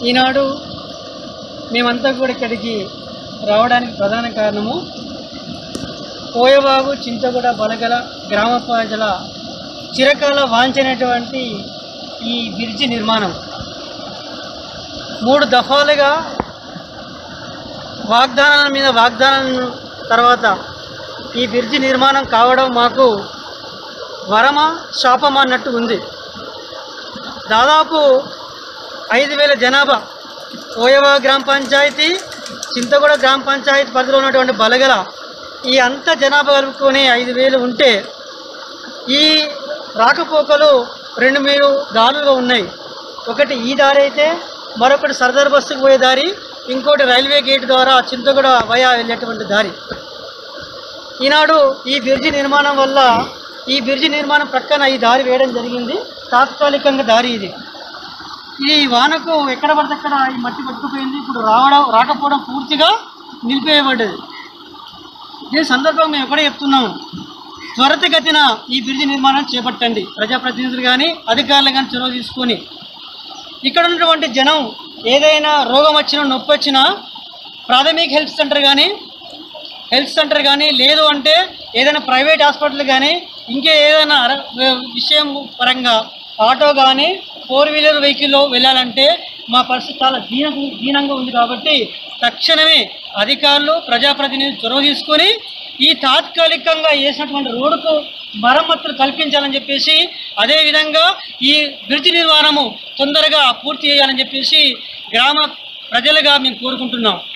ఈనాడు మేమంతా కూడా ఇక్కడికి రావడానికి ప్రధాన కారణము కోయబాగు చింతగూడ బలగల గ్రామ ప్రజల చిరకాల వాంఛనటువంటి ఈ బ్రిడ్జి నిర్మాణం మూడు దఫాలుగా వాగ్దానాల మీద వాగ్దానం తర్వాత ఈ బ్రిడ్జి నిర్మాణం కావడం మాకు వరమ శాపం అన్నట్టు ఉంది దాదాపు ఐదు వేల జనాభా ఓయవా గ్రామ పంచాయతీ చింతగూడ గ్రామ పంచాయతీ పరిధిలో ఉన్నటువంటి బలగల ఈ అంత జనాభా కలుపుకొని ఐదు వేలు ఉంటే ఈ రాకపోకలు రెండు మూడు దారులుగా ఉన్నాయి ఒకటి ఈ దారి అయితే మరొకటి సర్దార్ బస్సుకు పోయే దారి ఇంకోటి రైల్వే గేట్ ద్వారా చింతగూడ వయా వెళ్ళేటువంటి దారి ఈనాడు ఈ బ్రిడ్జి నిర్మాణం వల్ల ఈ బ్రిడ్జి నిర్మాణం ప్రక్కన ఈ దారి వేయడం జరిగింది తాత్కాలికంగా దారి ఇది ఈ వానకు ఎక్కడ పడితే అక్కడ ఈ మట్టి పట్టుకుపోయింది ఇప్పుడు రావడం రాకపోవడం పూర్తిగా నిలిపేయబడ్డది దీని సందర్భంగా మేము ఎక్కడే చెప్తున్నాము త్వరితగతిన ఈ బ్రిడ్జి నిర్మాణం చేపట్టండి ప్రజాప్రతినిధులు కానీ అధికారులు కానీ చొరవ తీసుకొని ఇక్కడ ఉన్నటువంటి జనం ఏదైనా రోగం వచ్చినా నొప్పి వచ్చినా ప్రాథమిక హెల్త్ సెంటర్ కానీ హెల్త్ సెంటర్ కానీ లేదు అంటే ఏదైనా ప్రైవేట్ హాస్పిటల్ కానీ ఇంకే ఏదైనా అర- విషయం పరంగా ఆటో కానీ ఫోర్ వీలర్ వెహికల్లో వెళ్ళాలంటే మా పరిస్థితి చాలా దీన దీనంగా ఉంది కాబట్టి తక్షణమే అధికారులు ప్రజాప్రతినిధులు చొరవ తీసుకొని ఈ తాత్కాలికంగా వేసినటువంటి రోడ్డుకు మరమ్మతులు కల్పించాలని చెప్పేసి అదేవిధంగా ఈ బ్రిడ్జి నిర్మాణము తొందరగా పూర్తి చేయాలని చెప్పేసి గ్రామ ప్రజలుగా మేము కోరుకుంటున్నాం